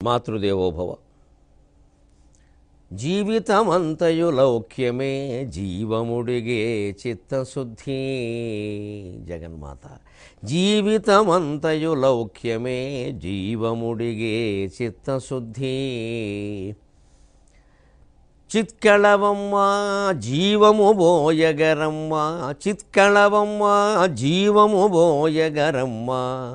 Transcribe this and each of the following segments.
మాతృదేవోభవ జీవితమంతయు లౌక్యమే జీవముడిగే చిత్తశుద్ధి జగన్మాత జీవితమంతయు లౌక్యమే జీవముడిగే చిత్తశుద్ధి చిత్కళవమ్మ జీవము బోయగరమ్మ చిత్కళవమ్మ జీవము బోయగరమ్మ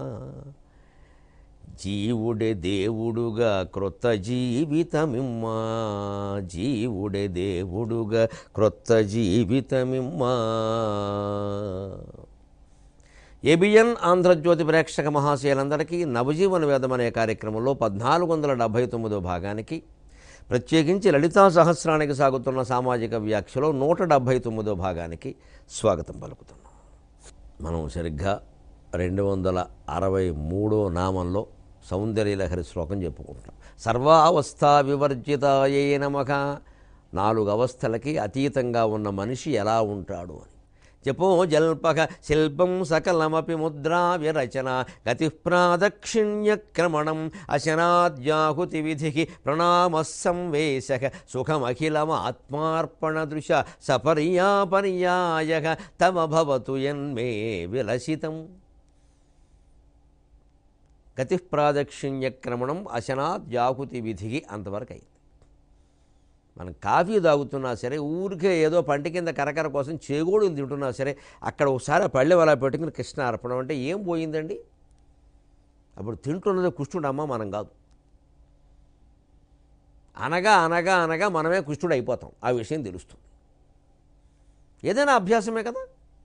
జీవుడే దేవుడుగా క్రొత్త జీవితమిమ్మా జీవుడే దేవుడుగా క్రొత్త జీవితమిమ్మా ఏబిఎన్ ఆంధ్రజ్యోతి ప్రేక్షక మహాశయులందరికీ నవజీవన వేదం అనే కార్యక్రమంలో పద్నాలుగు వందల డెబ్భై తొమ్మిదో భాగానికి ప్రత్యేకించి లలితా సహస్రానికి సాగుతున్న సామాజిక వ్యాఖ్యలో నూట డెబ్భై తొమ్మిదో భాగానికి స్వాగతం పలుకుతున్నాం మనం సరిగ్గా రెండు వందల అరవై మూడో నామంలో సౌందర్యలహరి శ్లోకం చెప్పుకుంటాం సర్వావస్థ వివర్జితాయే నమక నాలుగు అవస్థలకి అతీతంగా ఉన్న మనిషి ఎలా ఉంటాడు అని జపో జల్పక శిల్పం సకలమపి ముద్రా విరచన గతి ప్రాదక్షిణ్యక్రమణం అశనాద్యాహుతి విధికి ప్రణామ సంవేశక సుఖమఖిలమాత్మార్పణ దృశ సపర్యాపర్యాయ తమ భవతు యన్మే విలసితం గతి ప్రాదక్షిణ్యక్రమణం అశనాద్యాహుతి విధికి అంతవరకు అయింది మనం కాఫీ తాగుతున్నా సరే ఊరికే ఏదో పంట కింద కరకర కోసం చేగోడులు తింటున్నా సరే అక్కడ ఒకసారి ఆ పళ్ళె అలా పెట్టుకుని కృష్ణ అర్పణం అంటే ఏం పోయిందండి అప్పుడు తింటున్నది కుష్ఠుడమ్మ మనం కాదు అనగా అనగా అనగా మనమే కుష్ఠుడు అయిపోతాం ఆ విషయం తెలుస్తుంది ఏదైనా అభ్యాసమే కదా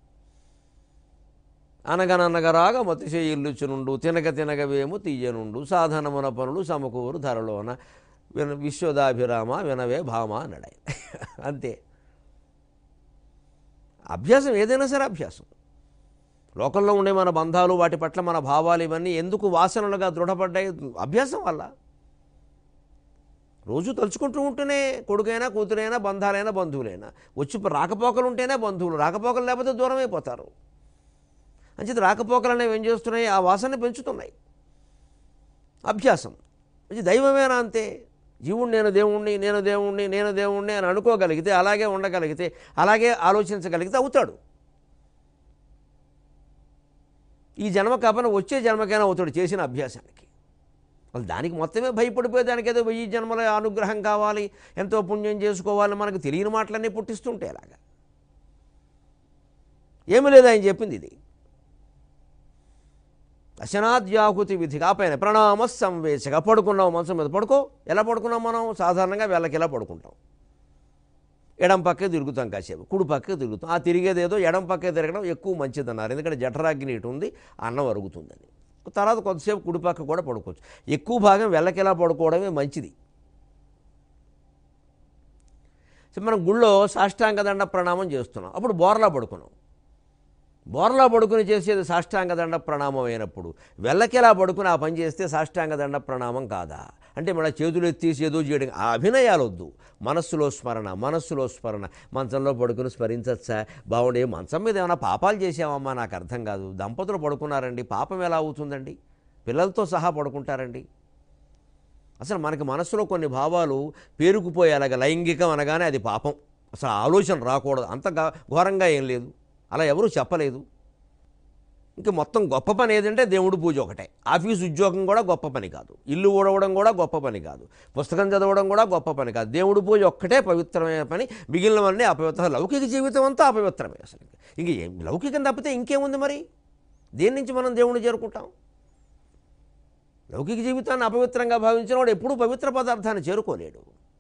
అనగననగరాగా మతిశే ఇల్లుచునుండు తినగ తినగవేము తీయనుండు సాధనమున పనులు సమకూరు ధరలోన విన విశ్వదాభిరామ వినవే భామ అన్నాడు ఆయన అంతే అభ్యాసం ఏదైనా సరే అభ్యాసం లోకంలో ఉండే మన బంధాలు వాటి పట్ల మన భావాలు ఇవన్నీ ఎందుకు వాసనలుగా దృఢపడ్డాయి అభ్యాసం వల్ల రోజు తలుచుకుంటూ ఉంటేనే కొడుకైనా కూతురైనా బంధాలైనా బంధువులైనా వచ్చి రాకపోకలు ఉంటేనే బంధువులు రాకపోకలు లేకపోతే దూరం అయిపోతారు అంచేది రాకపోకలు అనేవి ఏం చేస్తున్నాయి ఆ వాసనని పెంచుతున్నాయి అభ్యాసం ఇది దైవమేనా అంతే జీవుడు నేను దేవుణ్ణి నేను దేవుణ్ణి నేను దేవుణ్ణి అని అనుకోగలిగితే అలాగే ఉండగలిగితే అలాగే ఆలోచించగలిగితే అవుతాడు ఈ జన్మ కాపన వచ్చే జన్మకైనా అవుతాడు చేసిన అభ్యాసానికి వాళ్ళు దానికి మొత్తమే భయపడిపోయి దానికి ఏదో వెయ్యి జన్మల అనుగ్రహం కావాలి ఎంతో పుణ్యం చేసుకోవాలి మనకు తెలియని మాటలన్నీ పుట్టిస్తుంటే అలాగా ఏమీ లేదు ఆయన చెప్పింది ఇది అశనాద్యాహుతి విధి కాపైన ప్రణామ సంవేశక పడుకున్నాం మంచం మీద పడుకో ఎలా పడుకున్నాం మనం సాధారణంగా వెళ్ళకి ఎలా పడుకుంటాం ఎడం పక్కే తిరుగుతాం కాసేపు కుడి పక్కే తిరుగుతాం ఆ తిరిగేది ఏదో ఎడం పక్కే తిరగడం ఎక్కువ మంచిదన్నారు ఎందుకంటే జఠరాగ్ని ఇటు ఉంది అన్నం అరుగుతుందని తర్వాత కొద్దిసేపు కుడి పక్క కూడా పడుకోవచ్చు ఎక్కువ భాగం వెళ్ళకెలా పడుకోవడమే మంచిది సో మనం గుళ్ళో సాష్టాంగ దండ ప్రణామం చేస్తున్నాం అప్పుడు బోర్లా పడుకున్నాం బోర్లా పడుకుని చేసేది సాష్టాంగ దండ ప్రణామం అయినప్పుడు వెళ్ళకెలా పడుకుని ఆ పని చేస్తే సాష్టాంగ దండ ప్రణామం కాదా అంటే మన చేతులు ఎత్తేసి ఏదో చేయడం ఆ అభినయాలు వద్దు మనస్సులో స్మరణ మనస్సులో స్మరణ మంచంలో పడుకుని స్మరించచ్చా బాగుండే మంచం మీద ఏమైనా పాపాలు చేసామమ్మా నాకు అర్థం కాదు దంపతులు పడుకున్నారండి పాపం ఎలా అవుతుందండి పిల్లలతో సహా పడుకుంటారండి అసలు మనకి మనసులో కొన్ని భావాలు పేరుకుపోయేలాగా లైంగికం అనగానే అది పాపం అసలు ఆలోచన రాకూడదు అంత గా- ఘోరంగా ఏం లేదు అలా ఎవరూ చెప్పలేదు ఇంక మొత్తం గొప్ప పని ఏదంటే దేవుడు పూజ ఒకటే ఆఫీస్ ఉద్యోగం కూడా గొప్ప పని కాదు ఇల్లు ఊడవడం కూడా గొప్ప పని కాదు పుస్తకం చదవడం కూడా గొప్ప పని కాదు దేవుడు పూజ ఒక్కటే పవిత్రమైన పని మిగిలినవన్నీ అపవిత్ర లౌకిక జీవితం అంతా అపవిత్రమే అసలు ఇంక ఏం లౌకికం తప్పితే ఇంకేముంది మరి దేని నుంచి మనం దేవుడిని చేరుకుంటాం లౌకిక జీవితాన్ని అపవిత్రంగా భావించిన వాడు ఎప్పుడూ పవిత్ర పదార్థాన్ని చేరుకోలేడు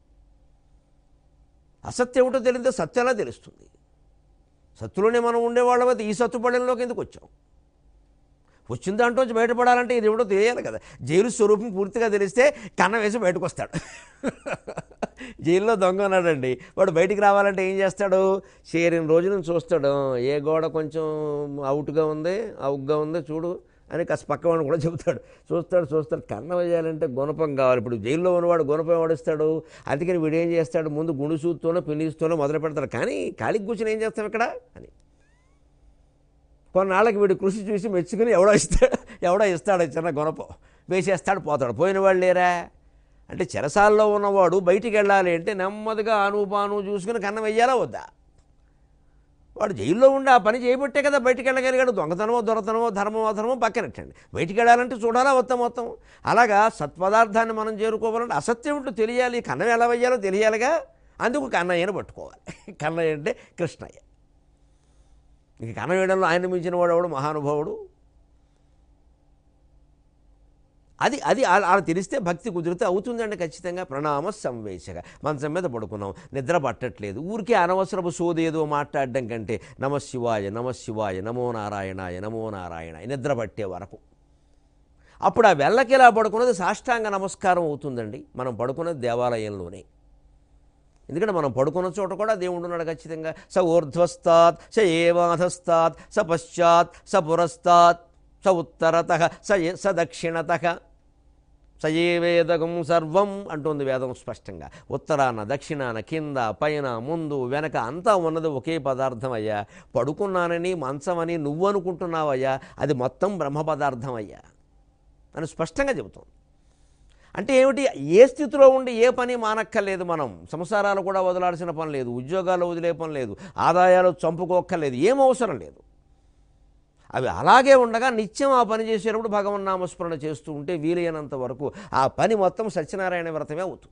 అసత్యం ఏమిటో తెలిస్తే సత్యం ఎలా తెలుస్తుంది సత్తులోనే మనం ఉండేవాళ్ళం అయితే ఈ సత్తుపడెంలోకి ఎందుకు వచ్చాం వచ్చిన దాంట్లోంచి బయటపడాలంటే ఇది ఏమిటో తెలియాలి కదా జైలు స్వరూపం పూర్తిగా తెలిస్తే కన్నం వేసి బయటకు వస్తాడు జైల్లో దొంగ ఉన్నాడండి వాడు బయటికి రావాలంటే ఏం చేస్తాడు చేరిన రోజు నుంచి చూస్తాడు ఏ గోడ కొంచెం అవుట్గా ఉంది అవుగ్గా ఉంది చూడు అని కాస్త పక్కవాడిని కూడా చెబుతాడు చూస్తాడు చూస్తాడు కన్నం వేయాలంటే గుణపం కావాలి ఇప్పుడు జైల్లో ఉన్నవాడు గుణపం వాడిస్తాడు అందుకని వీడు ఏం చేస్తాడు ముందు గుండుసూతోనో పిన్నిస్తూనో మొదలు పెడతాడు కానీ ఖాళీ కూర్చొని ఏం చేస్తాం ఇక్కడ అని కొన్నాళ్ళకి వీడు కృషి చూసి మెచ్చుకుని ఎవడో ఇస్తాడు ఎవడో ఇస్తాడు చిన్న గుణపం వేసేస్తాడు పోతాడు పోయిన వాళ్ళు లేరా అంటే చెరసాల్లో ఉన్నవాడు బయటికి వెళ్ళాలి అంటే నెమ్మదిగా ఆనుపాను చూసుకుని కన్నం వెయ్యాలా వద్దా వాడు జైల్లో ఉండి ఆ పని చేయబట్టే కదా బయటికి వెళ్ళగలిగాడు దొంగతనమో దొరతనమో ధర్మమో అధర్మమో పక్కనెట్టండి బయటికి వెళ్ళాలంటే చూడాలా మొత్తం మొత్తం అలాగా సత్పదార్థాన్ని మనం చేరుకోవాలంటే అసత్యం ఉంటూ తెలియాలి కన్నం ఎలా వెయ్యాలో తెలియాలిగా అందుకు కన్నయ్యను పట్టుకోవాలి కన్నయ్య అంటే కృష్ణయ్య ఇంక కన్నం వేయడంలో ఆయన మించిన వాడు ఎవడు మహానుభావుడు అది అది అలా అలా తెలిస్తే భక్తి కుదిరితే అవుతుందండి ఖచ్చితంగా ప్రణామ సంవేశగా మంచం మీద పడుకున్నాం నిద్ర పట్టట్లేదు ఊరికే అనవసరపు సోది ఏదో మాట్లాడడం కంటే నమశివాయ నమశివాయ నమో నారాయణాయ నమో నారాయణ నిద్ర పట్టే వరకు అప్పుడు ఆ వెళ్ళకిలా పడుకున్నది సాష్టాంగ నమస్కారం అవుతుందండి మనం పడుకున్నది దేవాలయంలోనే ఎందుకంటే మనం పడుకున్న చోట కూడా దేవుడు ఉన్నాడు ఖచ్చితంగా స ఊర్ధ్వస్తాత్ స ఏవాధస్తాత్ స పశ్చాత్ స పురస్తాత్ స ఉత్తరత స ఏ- స దక్షిణత స ఏ వేదకం సర్వం అంటుంది వేదం స్పష్టంగా ఉత్తరాన దక్షిణాన కింద పైన ముందు వెనక అంతా ఉన్నది ఒకే పదార్థం అయ్యా పడుకున్నానని మంచమని నువ్వు అనుకుంటున్నావయ్యా అది మొత్తం బ్రహ్మ పదార్థం అయ్యా అని స్పష్టంగా చెబుతోంది అంటే ఏమిటి ఏ స్థితిలో ఉండి ఏ పని మానక్కర్లేదు మనం సంసారాలు కూడా వదలాల్సిన పని లేదు ఉద్యోగాలు వదిలే పని లేదు ఆదాయాలు చంపుకోక్కర్లేదు ఏం అవసరం లేదు అవి అలాగే ఉండగా నిత్యం ఆ పని చేసేటప్పుడు భగవన్ నామస్మరణ చేస్తూ ఉంటే వీలైనంత వరకు ఆ పని మొత్తం సత్యనారాయణ వ్రతమే అవుతుంది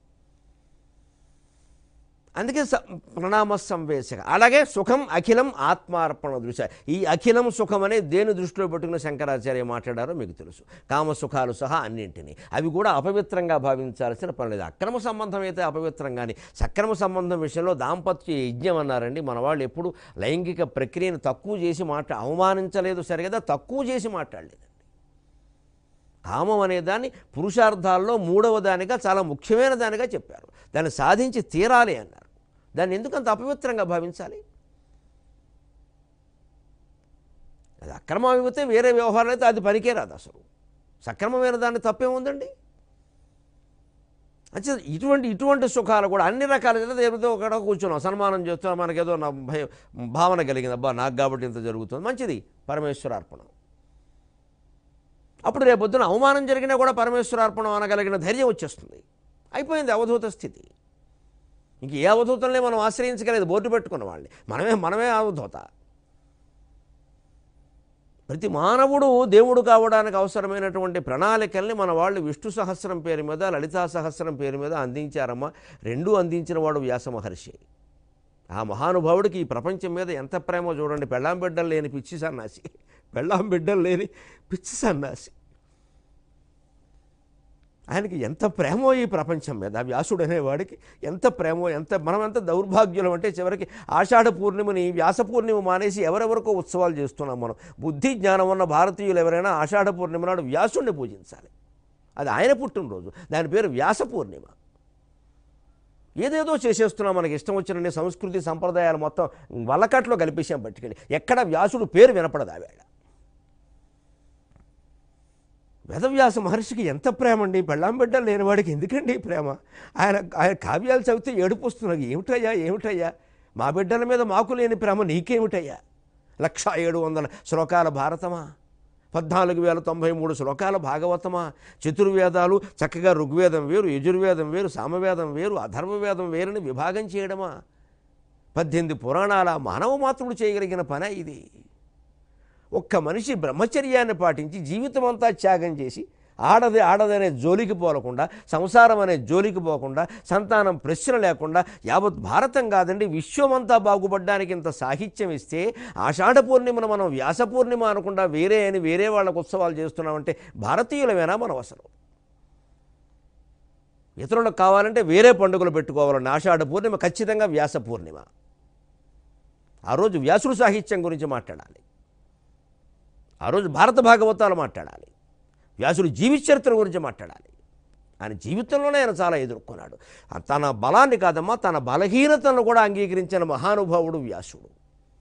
అందుకే స ప్రణామ సంవేశక అలాగే సుఖం అఖిలం ఆత్మార్పణ దృశ్య ఈ అఖిలం సుఖం అనే దేని దృష్టిలో పెట్టుకుని శంకరాచార్య మాట్లాడారో మీకు తెలుసు కామ సుఖాలు సహా అన్నింటినీ అవి కూడా అపవిత్రంగా భావించాల్సిన పని లేదు అక్రమ సంబంధం అయితే అపవిత్రం కానీ సక్రమ సంబంధం విషయంలో దాంపత్య యజ్ఞం అన్నారండి మన వాళ్ళు ఎప్పుడు లైంగిక ప్రక్రియను తక్కువ చేసి మాట అవమానించలేదు సరిగదా తక్కువ చేసి మాట్లాడలేదు కామం అనే దాన్ని పురుషార్థాల్లో మూడవ దానిగా చాలా ముఖ్యమైన దానిగా చెప్పారు దాన్ని సాధించి తీరాలి అన్నారు దాన్ని ఎందుకు అంత అపవిత్రంగా భావించాలి అది అక్రమం అయిపోతే వేరే వ్యవహారం అయితే అది పనికే రాదు అసలు సక్రమమైన దాన్ని తప్పేముందండి అంటే ఇటువంటి ఇటువంటి సుఖాలు కూడా అన్ని రకాల ఏదో ఒక కూర్చున్నాం సన్మానం చేస్తున్నాం మనకేదో నా భయం భావన కలిగింది అబ్బా నాకు కాబట్టి ఇంత జరుగుతుంది మంచిది పరమేశ్వరార్పణం అప్పుడు రేపొద్దున అవమానం జరిగినా కూడా పరమేశ్వరార్పణం అనగలిగిన ధైర్యం వచ్చేస్తుంది అయిపోయింది అవధూత స్థితి ఇంక ఏ అవధూతంలో మనం ఆశ్రయించగలేదు బోర్డు పెట్టుకున్న వాళ్ళని మనమే మనమే అవధూత ప్రతి మానవుడు దేవుడు కావడానికి అవసరమైనటువంటి ప్రణాళికల్ని మన వాళ్ళు విష్ణు సహస్రం పేరు మీద లలితా సహస్రం పేరు మీద అందించారమ్మా రెండూ అందించిన వాడు వ్యాస మహర్షి ఆ మహానుభావుడికి ఈ ప్రపంచం మీద ఎంత ప్రేమో చూడండి పెళ్ళాం బిడ్డలు లేని పిచ్చి సన్నాసి పెళ్ళాం బిడ్డలు లేని పిచ్చి సన్నాసి ఆయనకి ఎంత ప్రేమో ఈ ప్రపంచం మీద ఆ వ్యాసుడు అనేవాడికి ఎంత ప్రేమో ఎంత మనం ఎంత దౌర్భాగ్యులం అంటే చివరికి ఆషాఢ పూర్ణిమని వ్యాస పూర్ణిమ మానేసి ఎవరెవరికో ఉత్సవాలు చేస్తున్నాం మనం బుద్ధి జ్ఞానం ఉన్న భారతీయులు ఎవరైనా ఆషాఢ పూర్ణిమ నాడు వ్యాసుడిని పూజించాలి అది ఆయన పుట్టినరోజు దాని పేరు వ్యాస పూర్ణిమ ఏదేదో చేసేస్తున్నాం మనకి ఇష్టం వచ్చిన సంస్కృతి సంప్రదాయాలు మొత్తం వల్లకట్లో కలిపేసాం పట్టుకెళ్ళి ఎక్కడ వ్యాసుడు పేరు వినపడదు ఆవేళ వేదవ్యాస మహర్షికి ఎంత ప్రేమ అండి పెళ్ళాం బిడ్డలు లేనివాడికి ఎందుకండి ఈ ప్రేమ ఆయన ఆయన కావ్యాలు చదివితే ఏడుపు వస్తున్నది ఏమిటయ్యా ఏమిటయ్యా మా బిడ్డల మీద మాకు లేని ప్రేమ నీకేమిటయ్యా లక్ష ఏడు వందల శ్లోకాల భారతమా పద్నాలుగు వేల తొంభై మూడు శ్లోకాల భాగవతమా చతుర్వేదాలు చక్కగా ఋగ్వేదం వేరు యజుర్వేదం వేరు సామవేదం వేరు అధర్వవేదం వేరుని విభాగం చేయడమా పద్దెనిమిది పురాణాల మానవ మాత్రుడు చేయగలిగిన పని ఇది ఒక్క మనిషి బ్రహ్మచర్యాన్ని పాటించి జీవితం అంతా త్యాగం చేసి ఆడది ఆడదనే జోలికి పోలకుండా సంసారం అనే జోలికి పోకుండా సంతానం ప్రశ్న లేకుండా యావత్ భారతం కాదండి విశ్వమంతా బాగుపడడానికి ఇంత సాహిత్యం ఇస్తే ఆషాఢ పూర్ణిమను మనం వ్యాస పూర్ణిమ అనకుండా వేరే అని వేరే వాళ్ళకు ఉత్సవాలు చేస్తున్నామంటే భారతీయులమేనా మనం అసలు ఇతరులకు కావాలంటే వేరే పండుగలు పెట్టుకోవాలండి ఆషాఢ పూర్ణిమ ఖచ్చితంగా వ్యాస పూర్ణిమ ఆ రోజు వ్యాసుడు సాహిత్యం గురించి మాట్లాడాలి ఆ రోజు భారత భాగవతాలు మాట్లాడాలి వ్యాసుడు జీవిత చరిత్ర గురించి మాట్లాడాలి ఆయన జీవితంలోనే ఆయన చాలా ఎదుర్కొన్నాడు తన బలాన్ని కాదమ్మా తన బలహీనతను కూడా అంగీకరించిన మహానుభావుడు వ్యాసుడు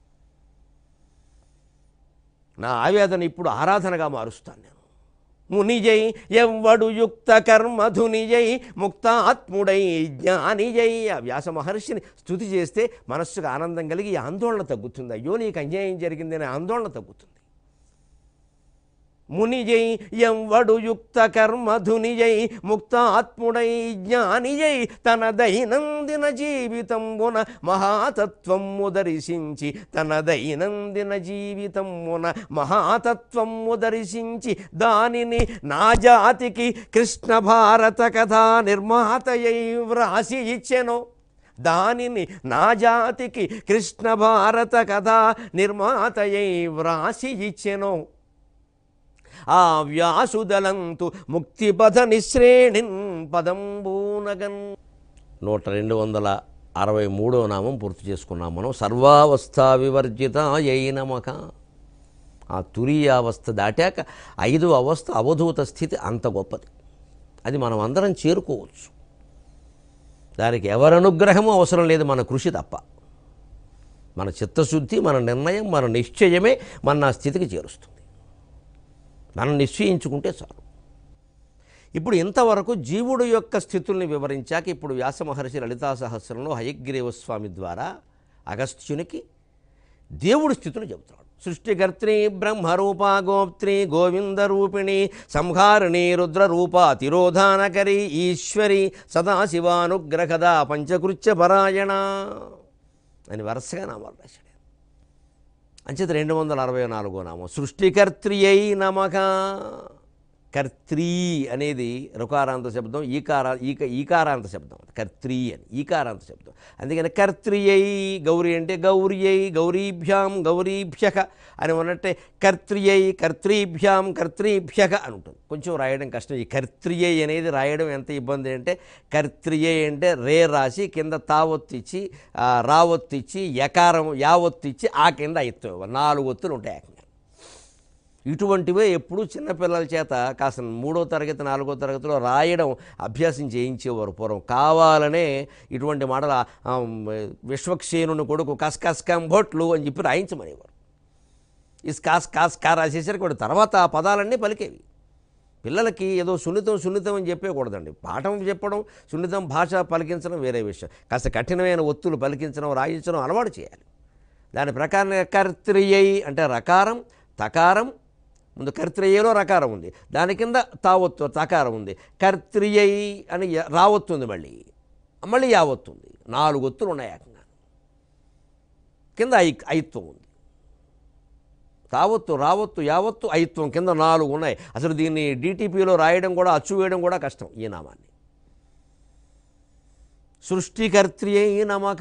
నా ఆవేదన ఇప్పుడు ఆరాధనగా మారుస్తాను నేను మునిజై ఎవ్వడు యుక్త కర్మధునిజై ముక్తాత్ముడై జ్ఞానిజై ఆ వ్యాస మహర్షిని స్థుతి చేస్తే మనస్సుకు ఆనందం కలిగి ఈ ఆందోళన తగ్గుతుంది అయ్యో నీకు అన్యాయం జరిగిందనే ఆందోళన తగ్గుతుంది మునిజై ఎంవడు యుక్త కర్మధునిజై ముక్తాత్ముడై జ్ఞానిజై తన దైనందిన జీవితంబున మహాతత్వము దర్శించి తన దైనందిన జీవితమున మహాతత్వము దర్శించి దానిని నా జాతికి కృష్ణ భారత కథా నిర్మాతయై వ్రాసి ఇచ్చెను దానిని నా జాతికి కృష్ణ భారత కథా నిర్మాతయై వ్రాసి ఇచ్చెను ఆ వ్యాసుదలంతు ముక్తిపథ నిశ్రేణిన్ పదంబూనగన్ నూట రెండు వందల అరవై మూడో నామం పూర్తి చేసుకున్నాం మనం సర్వావస్థ వివర్జిత నమక ఆ తురీయావస్థ దాటాక ఐదో అవస్థ అవధూత స్థితి అంత గొప్పది అది మనం అందరం చేరుకోవచ్చు దానికి ఎవరి అనుగ్రహము అవసరం లేదు మన కృషి తప్ప మన చిత్తశుద్ధి మన నిర్ణయం మన నిశ్చయమే మన ఆ స్థితికి చేరుస్తుంది మనం నిశ్చయించుకుంటే చాలు ఇప్పుడు ఇంతవరకు జీవుడు యొక్క స్థితుల్ని వివరించాక ఇప్పుడు వ్యాస మహర్షి లలితా సహస్రంలో హయగ్రీవ స్వామి ద్వారా అగస్త్యునికి దేవుడి స్థితులు చెబుతున్నాడు సృష్టికర్త్రి బ్రహ్మరూపా గోప్త్రి గోవింద రూపిణి సంహారిణి రుద్రరూప తిరోధానకరి ఈశ్వరి సదాశివానుగ్రహద పంచకృత్య పరాయణ అని వరుసగా నామాలు రాశాడు అంచేత రెండు వందల అరవై నాలుగో నామం సృష్టికర్త్రి అయి నమక కర్త్రీ అనేది రుకారాంత శబ్దం ఈకార ఈక ఈకారాంత శబ్దం కర్త్రీ అని ఈకారాంత శబ్దం అందుకని కర్త్రి అయి గౌరీ అంటే గౌరీ అయి గౌరీభ్యాం గౌరీభ్యక అని ఉన్నట్టే కర్త్రి అయి కర్త్రీభ్యాం కర్త్రీభ్యక అని ఉంటుంది కొంచెం రాయడం కష్టం ఈ కర్త్రియై అనేది రాయడం ఎంత ఇబ్బంది అంటే కర్త్రియై అంటే రే రాసి కింద తావొత్తిచ్చి ఆ, రావొత్తిచ్చి యకారం యావొత్తిచ్చి ఆ కింద ఎత్తు నాలుగు ఒత్తులు ఉంటాయి ఏకంగా ఇటువంటివే ఎప్పుడు చిన్నపిల్లల చేత కాస్త మూడో తరగతి నాలుగో తరగతిలో రాయడం అభ్యాసం చేయించేవారు పూర్వం కావాలనే ఇటువంటి మాటలు ఆ, విశ్వక్సేనుని కొడుకు కస్కస్కం భొట్లు అని చెప్పి రాయించమనేవారు ఇస్ కాస్ కాస్ కా రాసేసరికి వాడు తర్వాత ఆ పదాలన్నీ పలికేవి పిల్లలకి ఏదో సున్నితం సున్నితం అని చెప్పకూడదండి పాఠం చెప్పడం సున్నితం భాష పలికించడం వేరే విషయం కాస్త కఠినమైన ఒత్తులు పలికించడం రాయించడం అలవాటు చేయాలి దాని ప్రకారం కర్త్రియై అంటే రకారం తకారం ముందు కర్త్రియలో రకారం ఉంది దాని కింద తావొత్తు తకారం ఉంది కర్త్రియై అని య- రావొత్తు ఉంది మళ్ళీ మళ్ళీ యావొత్తు ఉంది నాలుగు ఒత్తులు ఉన్నాయి ఏకంగా కింద ఐ ఐత్వం ఉంది తావత్తు రావత్తు యావత్తు ఐత్వం కింద నాలుగు ఉన్నాయి అసలు దీన్ని డిటిపిలో రాయడం కూడా అచ్చు వేయడం కూడా కష్టం ఈ నామాన్ని సృష్టికర్త్రి అయి నమక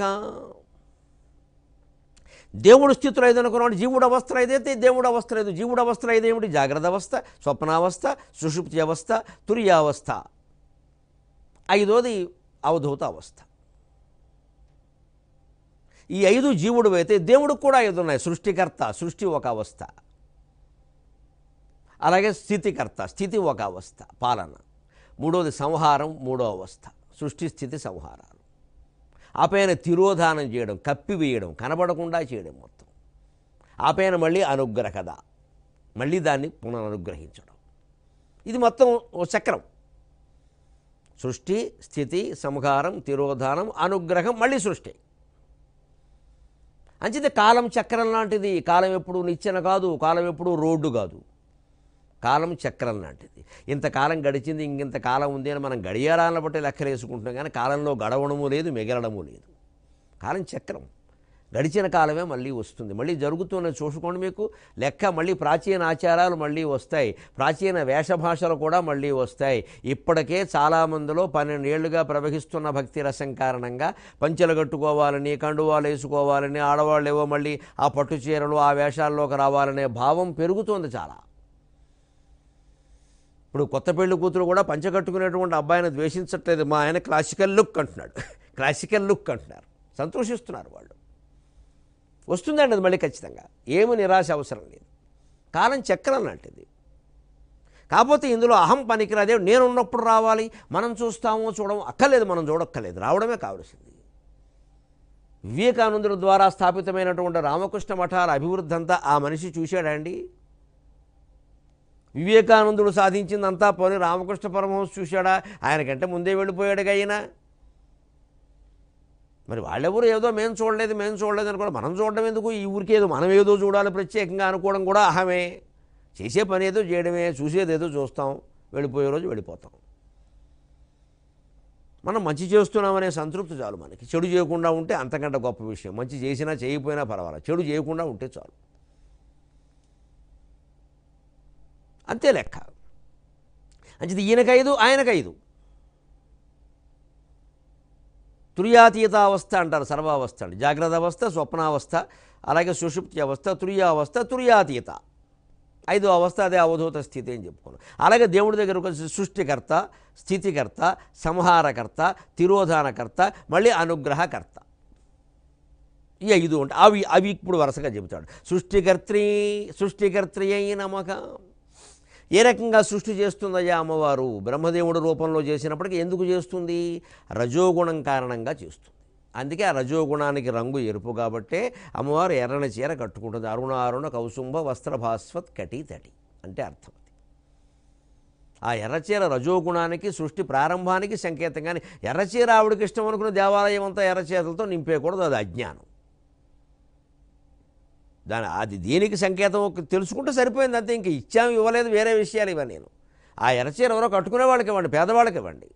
దేవుడు స్థితిలో ఏదనుకున్నాడు జీవుడు అవస్థ ఏదైతే దేవుడు అవస్థ లేదు జీవుడు అవస్థ ఏదేమిటి జాగ్రత్త అవస్థ స్వప్నావస్థ సుషుప్తి అవస్థ తురియావస్థ ఐదోది అవధూత అవస్థ ఈ ఐదు జీవుడు అయితే దేవుడికి కూడా ఐదు ఉన్నాయి సృష్టికర్త సృష్టి ఒక అవస్థ అలాగే స్థితికర్త స్థితి ఒక అవస్థ పాలన మూడోది సంహారం మూడో అవస్థ సృష్టి స్థితి సంహారాలు ఆ పైన తిరోధానం చేయడం కప్పివేయడం కనబడకుండా చేయడం మొత్తం ఆ పైన మళ్ళీ అనుగ్రహద మళ్ళీ దాన్ని పునరనుగ్రహించడం ఇది మొత్తం ఓ చక్రం సృష్టి స్థితి సంహారం తిరోధానం అనుగ్రహం మళ్ళీ సృష్టి అంచేతే కాలం చక్రం లాంటిది కాలం ఎప్పుడు నిచ్చెన కాదు కాలం ఎప్పుడు రోడ్డు కాదు కాలం చక్రం లాంటిది ఇంతకాలం గడిచింది ఇంకింత కాలం ఉంది అని మనం గడియారాలను బట్టి లెక్కలేసుకుంటున్నాం కానీ కాలంలో గడవడము లేదు మిగలడము లేదు కాలం చక్రం గడిచిన కాలమే మళ్ళీ వస్తుంది మళ్ళీ జరుగుతున్న చూసుకోండి మీకు లెక్క మళ్ళీ ప్రాచీన ఆచారాలు మళ్ళీ వస్తాయి ప్రాచీన వేషభాషలు కూడా మళ్ళీ వస్తాయి ఇప్పటికే చాలామందిలో పన్నెండేళ్లుగా ప్రవహిస్తున్న భక్తి రసం కారణంగా పంచెలు కట్టుకోవాలని కండువాలు వేసుకోవాలని ఆడవాళ్ళు ఏవో మళ్ళీ ఆ పట్టు చీరలు ఆ వేషాల్లోకి రావాలనే భావం పెరుగుతోంది చాలా ఇప్పుడు కొత్త పెళ్లి కూతురు కూడా పంచ కట్టుకునేటువంటి అబ్బాయిని ద్వేషించట్లేదు మా ఆయన క్లాసికల్ లుక్ అంటున్నాడు క్లాసికల్ లుక్ అంటున్నారు సంతోషిస్తున్నారు వాళ్ళు వస్తుందండి అది మళ్ళీ ఖచ్చితంగా ఏమి నిరాశ అవసరం లేదు కాలం చక్రం లాంటిది కాకపోతే ఇందులో అహం పనికిరాదే నేను ఉన్నప్పుడు రావాలి మనం చూస్తామో చూడము అక్కర్లేదు మనం చూడక్కర్లేదు రావడమే కావలసింది వివేకానందుల ద్వారా స్థాపితమైనటువంటి రామకృష్ణ మఠాల అభివృద్ధి అంతా ఆ మనిషి చూశాడండి వివేకానందుడు సాధించిందంతా పోనీ రామకృష్ణ పరమహంస చూశాడా ఆయనకంటే ముందే వెళ్ళిపోయాడుగా ఆయన మరి వాళ్ళెవరు ఏదో మేము చూడలేదు మేము చూడలేదు అనుకోవడం మనం చూడడం ఎందుకు ఈ ఊరికి ఏదో మనం ఏదో చూడాలి ప్రత్యేకంగా అనుకోవడం కూడా అహమే చేసే పని ఏదో చేయడమే చూసేదేదో చూస్తాం వెళ్ళిపోయే రోజు వెళ్ళిపోతాం మనం మంచి చేస్తున్నామనే సంతృప్తి చాలు మనకి చెడు చేయకుండా ఉంటే అంతకంటే గొప్ప విషయం మంచి చేసినా చేయకపోయినా పర్వాలేదు చెడు చేయకుండా ఉంటే చాలు అంతే లెక్క అంచేది ఈయనకైదు ఆయనకైదు తుర్యాతీతావస్థ అంటారు సర్వావస్థ అండి జాగ్రత్త అవస్థ స్వప్నావస్థ అలాగే సుషుప్తి అవస్థ తుర్యావస్థ తుర్యాతీత ఐదో అవస్థ అదే అవధూత స్థితి అని చెప్పుకున్నాం అలాగే దేవుడి దగ్గర ఒక సృష్టికర్త స్థితికర్త సంహారకర్త తిరోధానకర్త మళ్ళీ అనుగ్రహకర్త ఈ ఐదు ఉంటాయి అవి అవి ఇప్పుడు వరుసగా చెబుతాడు సృష్టికర్త్రి సృష్టికర్త్రి అయిన నమక ఏ రకంగా సృష్టి చేస్తుందయ్యా అమ్మవారు బ్రహ్మదేవుడు రూపంలో చేసినప్పటికీ ఎందుకు చేస్తుంది రజోగుణం కారణంగా చేస్తుంది అందుకే ఆ రజోగుణానికి రంగు ఎరుపు కాబట్టే అమ్మవారు ఎర్రని చీర కట్టుకుంటుంది అరుణ అరుణ కౌసుంభ వస్త్రభాస్వత్ కటి తటి అంటే అర్థం అది ఆ ఎర్రచీర రజోగుణానికి సృష్టి ప్రారంభానికి సంకేతం కానీ ఎర్రచీర ఆవిడకి ఇష్టం అనుకున్న దేవాలయం అంతా ఎర్రచీరలతో నింపేయకూడదు అది అజ్ఞానం దాని అది దేనికి సంకేతం ఒక తెలుసుకుంటే సరిపోయింది అంతే ఇంక ఇచ్చాము ఇవ్వలేదు వేరే విషయాలు ఇవ్వను నేను ఆ ఎర్రచీర ఎవరో కట్టుకునే వాళ్ళకి ఇవ్వండి పేదవాళ్ళకి ఇవ్వండి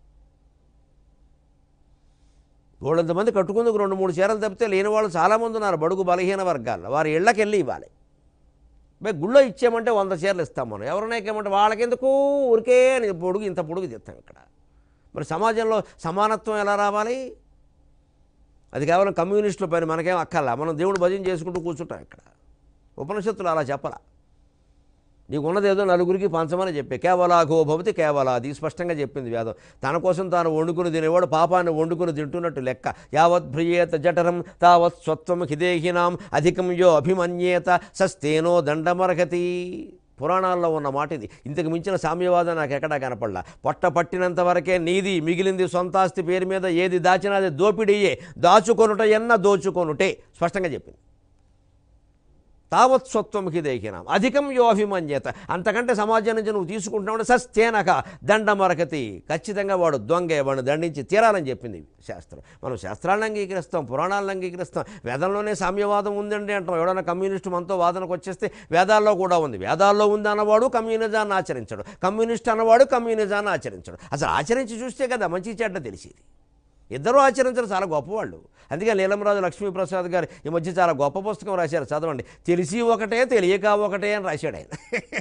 వాళ్ళంతమంది కట్టుకుందుకు రెండు మూడు చీరలు తప్పితే లేని వాళ్ళు చాలామంది ఉన్నారు బడుగు బలహీన వర్గాల్లో వారి ఇళ్ళకి వెళ్ళి ఇవ్వాలి బై గుళ్ళో ఇచ్చామంటే వంద చీరలు ఇస్తాం మనం ఎవరైనా ఇచ్చామంటే వాళ్ళకెందుకు ఊరికే అని పొడుగు ఇంత పొడుగు తెస్తాం ఇక్కడ మరి సమాజంలో సమానత్వం ఎలా రావాలి అది కేవలం కమ్యూనిస్టుల పని మనకేం అక్కర్లా మనం దేవుడు భజన చేసుకుంటూ కూర్చుంటాం ఇక్కడ ఉపనిషత్తులు అలా చెప్పలా నీకున్నదేదో నలుగురికి పంచమని చెప్పే కేవలాఘో భవతి కేవలాది స్పష్టంగా చెప్పింది వేదం తన కోసం తాను వండుకుని తినేవాడు పాపాన్ని వండుకుని తింటున్నట్టు లెక్క యావత్ భ్రియేత జఠరం తావత్ స్వత్వం హిదేహినాం అధికం యో అభిమన్యేత సస్తేనో దండమరగతి పురాణాల్లో ఉన్న మాట ఇది ఇంతకు మించిన సామ్యవాదం నాకు ఎక్కడా కనపడలా పొట్ట పట్టినంత వరకే నీది మిగిలింది సొంతాస్తి పేరు మీద ఏది దాచినా అది దోపిడీయే దాచుకొనుట ఎన్న దోచుకొనుటే స్పష్టంగా చెప్పింది తావత్ స్వత్వంకి దేకినాం అధికం యోభిమన్యత అంతకంటే సమాజం నుంచి నువ్వు తీసుకుంటున్నావు సస్తేనక దండమరకతి ఖచ్చితంగా వాడు దొంగే వాడిని దండించి తీరాలని చెప్పింది శాస్త్రం మనం శాస్త్రాలను అంగీకరిస్తాం పురాణాలను అంగీకరిస్తాం వేదంలోనే సామ్యవాదం ఉందండి అంటాం ఎవడన్నా కమ్యూనిస్టు మనతో వాదనకు వచ్చేస్తే వేదాల్లో కూడా ఉంది వేదాల్లో ఉంది అన్నవాడు కమ్యూనిజాన్ని ఆచరించడు కమ్యూనిస్ట్ అన్నవాడు కమ్యూనిజాన్ని ఆచరించడు అసలు ఆచరించి చూస్తే కదా మంచి చెడ్డ తెలిసేది ఇద్దరూ ఆచరించడం చాలా గొప్పవాళ్ళు అందుకే నీలంరాజు లక్ష్మీప్రసాద్ గారు ఈ మధ్య చాలా గొప్ప పుస్తకం రాశారు చదవండి తెలిసి ఒకటే తెలియక ఒకటే అని రాశాడు ఆయన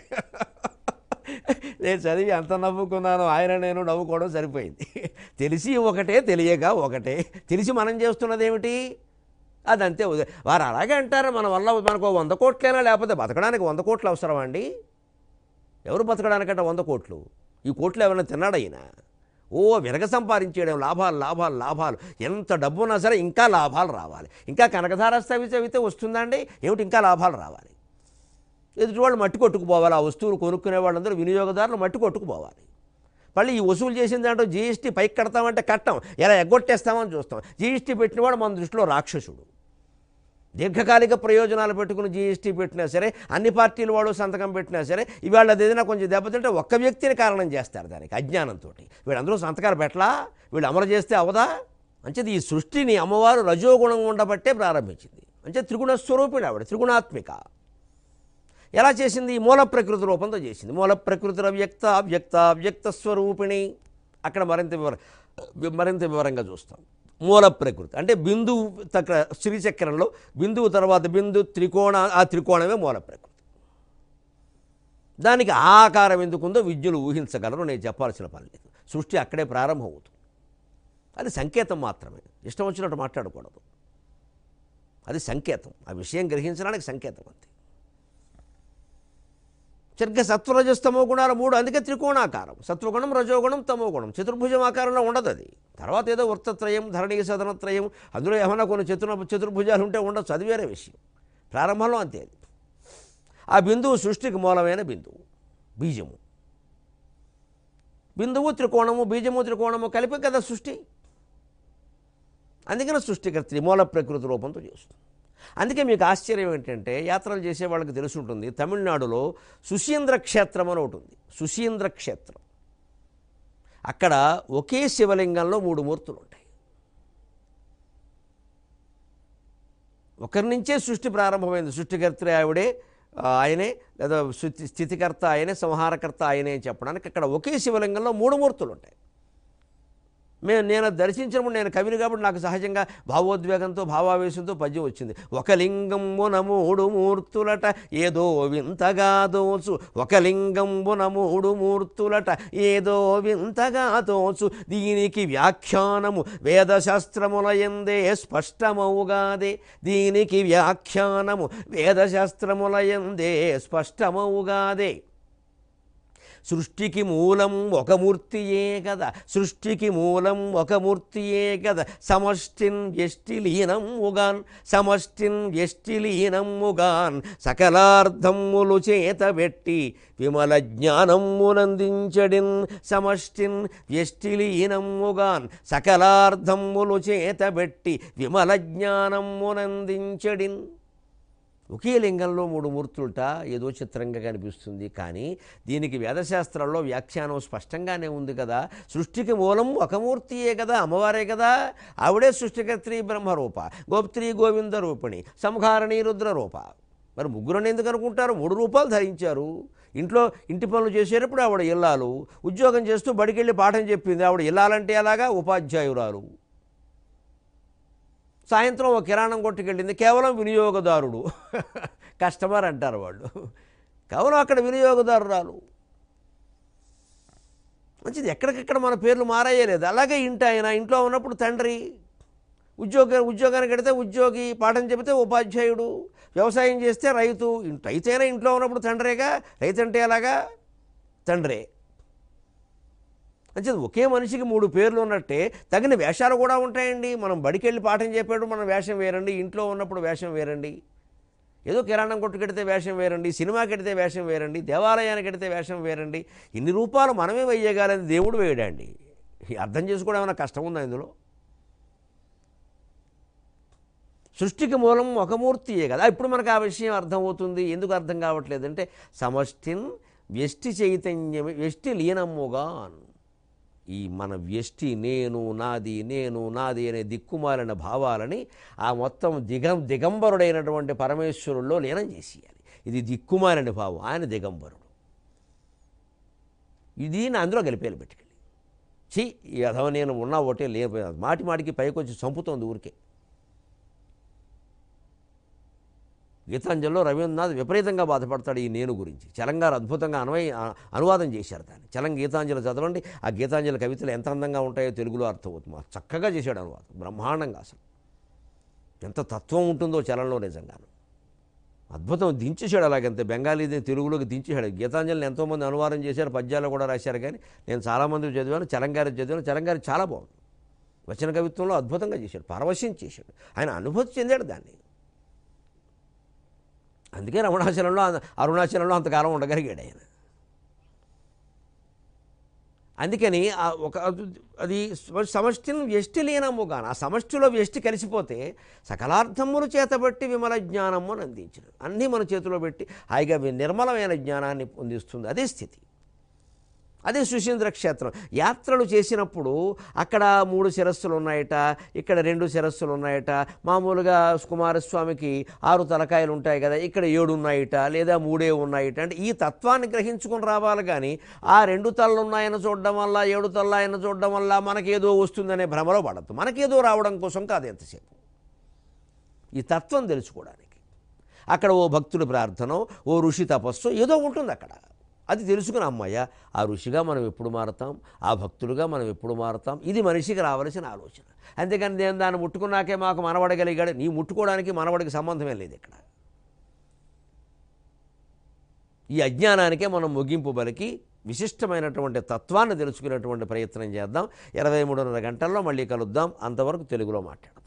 నేను చదివి ఎంత నవ్వుకున్నాను ఆయన నేను నవ్వుకోవడం సరిపోయింది తెలిసి ఒకటే తెలియక ఒకటే తెలిసి మనం చేస్తున్నది ఏమిటి అదంతే ఉద- వారు అలాగే అంటారు మన వల్ల మనకు వంద కోట్లైనా లేకపోతే బతకడానికి వంద కోట్లు అవసరమా అండి ఎవరు బతకడానికంటే వంద కోట్లు ఈ కోట్లు ఏమైనా తిన్నాడు ఈయన ఓ విరగ సంపాదించేయడం లాభాలు లాభాలు లాభాలు ఎంత డబ్బు ఉన్నా సరే ఇంకా లాభాలు రావాలి ఇంకా కనకధార స్థవితే అయితే వస్తుందండి ఏమిటి ఇంకా లాభాలు రావాలి ఎదుటి వాళ్ళు మట్టి కొట్టుకుపోవాలి ఆ వస్తువులు కొనుక్కునే వాళ్ళందరూ వినియోగదారులు మట్టి కొట్టుకుపోవాలి మళ్ళీ ఈ వసూలు చేసిన దాంట్లో జీఎస్టీ పైకి కడతామంటే కట్టం ఎలా ఎగ్గొట్టేస్తామని చూస్తాం జీఎస్టీ పెట్టినవాడు మన దృష్టిలో రాక్షసుడు దీర్ఘకాలిక ప్రయోజనాలు పెట్టుకుని జీఎస్టీ పెట్టినా సరే అన్ని పార్టీలు వాడు సంతకం పెట్టినా సరే ఇవాళ అది ఏదైనా కొంచెం దెబ్బతింటే ఒక్క వ్యక్తిని కారణం చేస్తారు దానికి అజ్ఞానంతో వీళ్ళందరూ సంతకాలు పెట్టలా వీళ్ళు అమలు చేస్తే అవదా అంచేది ఈ సృష్టిని అమ్మవారు రజోగుణం ఉండబట్టే ప్రారంభించింది అంటే త్రిగుణ స్వరూపిణి ఆవిడ త్రిగుణాత్మిక ఎలా చేసింది మూల ప్రకృతి రూపంతో చేసింది మూల ప్రకృతి అవ్యక్త అవ్యక్త అవ్యక్త స్వరూపిణి అక్కడ మరింత వివర మరింత వివరంగా చూస్తాం మూల ప్రకృతి అంటే బిందువు తక్క శ్రీచక్రంలో బిందువు తర్వాత బిందు త్రికోణ ఆ త్రికోణమే మూల ప్రకృతి దానికి ఆ ఆకారం ఎందుకుందో విద్యులు ఊహించగలరు నేను చెప్పాల్సిన పని లేదు సృష్టి అక్కడే ప్రారంభం అవుతుంది అది సంకేతం మాత్రమే ఇష్టం వచ్చినట్టు మాట్లాడకూడదు అది సంకేతం ఆ విషయం గ్రహించడానికి సంకేతం అంతే సరిగ్గా సత్వరజస్తమో గుణాలు మూడు అందుకే త్రికోణాకారం సత్వగుణం రజోగుణం తమో గుణం చతుర్భుజం ఆకారంలో ఉండదు అది తర్వాత ఏదో వృత్తత్రయం ధరణీ సదనత్రయం అందులో ఏమైనా కొన్ని చతుర్ చతుర్భుజాలు ఉంటే ఉండొచ్చు అది వేరే విషయం ప్రారంభంలో అంతే అది ఆ బిందువు సృష్టికి మూలమైన బిందువు బీజము బిందువు త్రికోణము బీజము త్రికోణము కలిపి కదా సృష్టి అందుకని సృష్టికర్త మూల ప్రకృతి రూపంతో చేస్తుంది అందుకే మీకు ఆశ్చర్యం ఏంటంటే యాత్రలు చేసే వాళ్ళకి తెలుసుంటుంది తమిళనాడులో సుశీంద్ర క్షేత్రం అని ఒకటి ఉంది సుశీంద్ర క్షేత్రం అక్కడ ఒకే శివలింగంలో మూడు మూర్తులు ఉంటాయి ఒకరి నుంచే సృష్టి ప్రారంభమైంది సృష్టికర్త ఆవిడే ఆ, ఆయనే లేదా స్థితి స్థితికర్త ఆయనే సంహారకర్త ఆయనే అని చెప్పడానికి అక్కడ ఒకే శివలింగంలో మూడు మూర్తులు ఉంటాయి మేము నేను అది దర్శించినప్పుడు నేను కవిని కాబట్టి నాకు సహజంగా భావోద్వేగంతో భావావేశంతో పద్యం వచ్చింది ఒక లింగంబున మూడు మూర్తులట ఏదో వింతగా దోచు ఒక లింగంబున మూడు మూర్తులట ఏదో వింతగా దోచు దీనికి వ్యాఖ్యానము వేదశాస్త్రముల ఎందే స్పష్టమవుగాదే దీనికి వ్యాఖ్యానము వేదశాస్త్రముల ఎందే స్పష్టమవుగాదే సృష్టికి మూలం ఒక మూర్తియే కదా సృష్టికి మూలం ఒక మూర్తియే కదా సమష్టిన్ ఎష్టి లీనముగాన్ సమష్టిన్ ఎష్టి లీనముగాన్ సకలార్థములు చేతబెట్టి విమల జ్ఞానమునందించడిన్ సమష్టిన్ ఎష్టి లీనముగాన్ సకలార్థములు చేతబెట్టి విమల జ్ఞానమునందించడిన్ ఒకే లింగంలో మూడు మూర్తులుట ఏదో చిత్రంగా కనిపిస్తుంది కానీ దీనికి వేదశాస్త్రాల్లో వ్యాఖ్యానం స్పష్టంగానే ఉంది కదా సృష్టికి మూలం ఒక మూర్తియే కదా అమ్మవారే కదా ఆవిడే సృష్టికర్త్రి బ్రహ్మరూప గోప్త్రి గోవింద రూపిణి సంహారణి రుద్రరూప మరి ముగ్గురని ఎందుకు అనుకుంటారు మూడు రూపాలు ధరించారు ఇంట్లో ఇంటి పనులు చేసేటప్పుడు ఆవిడ ఇల్లాలు ఉద్యోగం చేస్తూ బడికెళ్ళి పాఠం చెప్పింది ఆవిడ ఇల్లాలంటే ఎలాగా ఉపాధ్యాయురాలు సాయంత్రం ఒక కిరాణం కొట్టుకెళ్ళింది కేవలం వినియోగదారుడు కస్టమర్ అంటారు వాళ్ళు కేవలం అక్కడ వినియోగదారురాలు మంచిది ఎక్కడికెక్కడ మన పేర్లు మారాయలేదు అలాగే ఇంటి ఆయన ఇంట్లో ఉన్నప్పుడు తండ్రి ఉద్యోగ ఉద్యోగానికి వెడితే ఉద్యోగి పాఠం చెబితే ఉపాధ్యాయుడు వ్యవసాయం చేస్తే రైతు ఇన్- రైతైనా ఇంట్లో ఉన్నప్పుడు తండ్రేగా రైతు అంటే ఎలాగా తండ్రే అంటే ఒకే మనిషికి మూడు పేర్లు ఉన్నట్టే తగిన వేషాలు కూడా ఉంటాయండి మనం బడికెళ్ళి పాఠం చెప్పేటప్పుడు మన వేషం వేరండి ఇంట్లో ఉన్నప్పుడు వేషం వేరండి ఏదో కిరాణం కొట్టుకెడితే వేషం వేరండి సినిమాకి ఎడితే వేషం వేరండి దేవాలయానికి ఎడితే వేషం వేరండి ఇన్ని రూపాలు మనమే వేయగాలని దేవుడు వేయడండి అర్థం చేసుకోవడం ఏమైనా కష్టం ఉందా ఇందులో సృష్టికి మూలం ఒక మూర్తియే కదా ఇప్పుడు మనకు ఆ విషయం అర్థమవుతుంది ఎందుకు అర్థం కావట్లేదంటే సమష్టిన్ వ్యష్టి చైతన్యం వ్యష్టి లీనమ్ముగాన్ ఈ మన వ్యష్టి నేను నాది నేను నాది అనే దిక్కుమాలిన భావాలని ఆ మొత్తం దిగం దిగంబరుడైనటువంటి పరమేశ్వరుల్లో లీనం చేసేయాలి ఇది దిక్కుమాలిన భావం ఆయన దిగంబరుడు ఇది నా అందులో కలిపేయాలి పెట్టుకెళ్ళి ఛీ ఈ అధవ నేను ఉన్నా ఒకటే లేకపోయినా మాటి మాటికి పైకి వచ్చి చంపుతోంది ఊరికే గీతాంజలిలో రవీంద్రనాథ్ విపరీతంగా బాధపడతాడు ఈ నేను గురించి చలంగారు అద్భుతంగా అన్వయ ఆ- అనువాదం చేశారు దాన్ని చలం గీతాంజలి చదవండి ఆ గీతాంజలి కవితలు ఎంత అందంగా ఉంటాయో తెలుగులో అర్థమవుతుంది మాకు చక్కగా చేశాడు అనువాదం బ్రహ్మాండంగా అసలు ఎంత తత్వం ఉంటుందో చలంలో నిజంగాను అద్భుతం దించేశాడు అలాగంతే బెంగాలీది తెలుగులోకి దించేశాడు గీతాంజలిని ఎంతోమంది అనువాదం చేశారు పద్యాలు కూడా రాశారు కానీ నేను చాలామంది చదివాను చలంగారి చదివాను చలంగారి చాలా బాగుంది వచన కవిత్వంలో అద్భుతంగా చేశాడు పరవశం చేశాడు ఆయన అనుభూతి చెందాడు దాన్ని అందుకే రమణాచలంలో అంత- అరుణాచలంలో అంతకాలం ఉండగలిగాడు ఆయన అందుకని ఆ ఒక అది సమష్టిని వ్యష్టి లీనముగాను ఆ సమష్టిలో వ్యష్టి కలిసిపోతే సకలార్థములు చేతబట్టి విమల జ్ఞానము అని అందించడు అన్నీ మన చేతిలో పెట్టి హాయిగా వి- నిర్మలమైన జ్ఞానాన్ని పొందిస్తుంది అదే స్థితి అదే సుశీంద్ర క్షేత్రం యాత్రలు చేసినప్పుడు అక్కడ మూడు శిరస్సులు ఉన్నాయట ఇక్కడ రెండు శిరస్సులు ఉన్నాయట మామూలుగా కుమారస్వామికి ఆరు తలకాయలు ఉంటాయి కదా ఇక్కడ ఏడు ఉన్నాయట లేదా మూడే ఉన్నాయట అంటే ఈ తత్వాన్ని గ్రహించుకొని రావాలి కానీ ఆ రెండు తలలు ఉన్నాయని చూడడం వల్ల ఏడు తల్ల ఆయన చూడడం వల్ల మనకేదో వస్తుందనే భ్రమలో పడద్దు మనకేదో రావడం కోసం కాదు ఎంతసేపు ఈ తత్వం తెలుసుకోవడానికి అక్కడ ఓ భక్తుడి ప్రార్థన ఓ ఋషి తపస్సు ఏదో ఉంటుంది అక్కడ అది తెలుసుకుని అమ్మయ్య ఆ ఋషిగా మనం ఎప్పుడు మారుతాం ఆ భక్తులుగా మనం ఎప్పుడు మారుతాం ఇది మనిషికి రావాల్సిన ఆలోచన అంతేకాని నేను దాన్ని ముట్టుకున్నాకే మాకు మనవడగలిగాడు నీ ముట్టుకోవడానికి మనవడికి సంబంధమే లేదు ఇక్కడ ఈ అజ్ఞానానికే మనం ముగింపు బలికి విశిష్టమైనటువంటి తత్వాన్ని తెలుసుకునేటువంటి ప్రయత్నం చేద్దాం ఇరవై మూడున్నర గంటల్లో మళ్ళీ కలుద్దాం అంతవరకు తెలుగులో మాట్లాడు